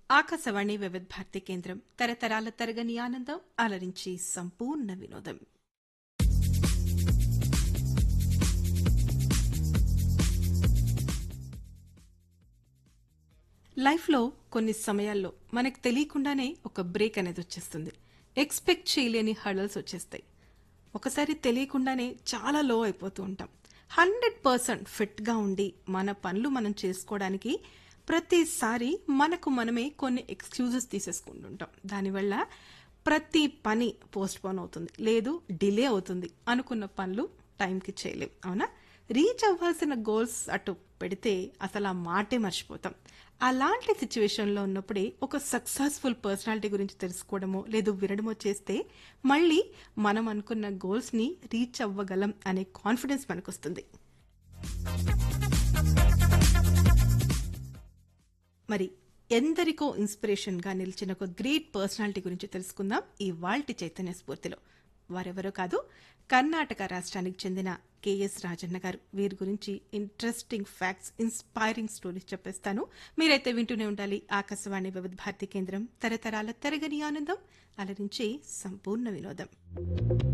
ఆకాశవాణి వివిధ భారతి కేంద్రం తరతరాల తరగని ఆనందం అలరించి సంపూర్ణ వినోదం లైఫ్లో కొన్ని సమయాల్లో మనకు తెలియకుండానే ఒక బ్రేక్ అనేది వచ్చేస్తుంది ఎక్స్పెక్ట్ చేయలేని హడల్స్ వచ్చేస్తాయి ఒకసారి తెలియకుండానే చాలా లో అయిపోతూ ఉంటాం హండ్రెడ్ పర్సెంట్ ఫిట్గా ఉండి మన పనులు మనం చేసుకోవడానికి ప్రతిసారి మనకు మనమే కొన్ని ఎక్స్క్యూజెస్ తీసేసుకుంటుంటాం దానివల్ల ప్రతి పని పోస్ట్ పోన్ అవుతుంది లేదు డిలే అవుతుంది అనుకున్న పనులు టైంకి చేయలేం అవునా రీచ్ అవ్వాల్సిన గోల్స్ అటు పెడితే అసలు ఆ మాటే మర్చిపోతాం అలాంటి సిచ్యువేషన్లో ఉన్నప్పుడే ఒక సక్సెస్ఫుల్ పర్సనాలిటీ గురించి తెలుసుకోవడమో లేదు వినడమో చేస్తే మళ్ళీ మనం అనుకున్న గోల్స్ని రీచ్ అవ్వగలం అనే కాన్ఫిడెన్స్ మనకు వస్తుంది మరి ఎందరికో ఇన్స్పిరేషన్గా నిలిచిన ఒక గ్రేట్ పర్సనాలిటీ గురించి తెలుసుకుందాం ఈ వాల్టి చైతన్య స్ఫూర్తిలో వారెవరో కాదు కర్ణాటక రాష్ట్రానికి చెందిన కెఎస్ రాజన్న గారు వీరి గురించి ఇంట్రెస్టింగ్ ఫ్యాక్ట్స్ ఇన్స్పైరింగ్ స్టోరీస్ చెప్పేస్తాను మీరైతే వింటూనే ఉండాలి ఆకాశవాణి వివిధ భారతి కేంద్రం తరతరాల తరగని ఆనందం అలరించి సంపూర్ణ వినోదం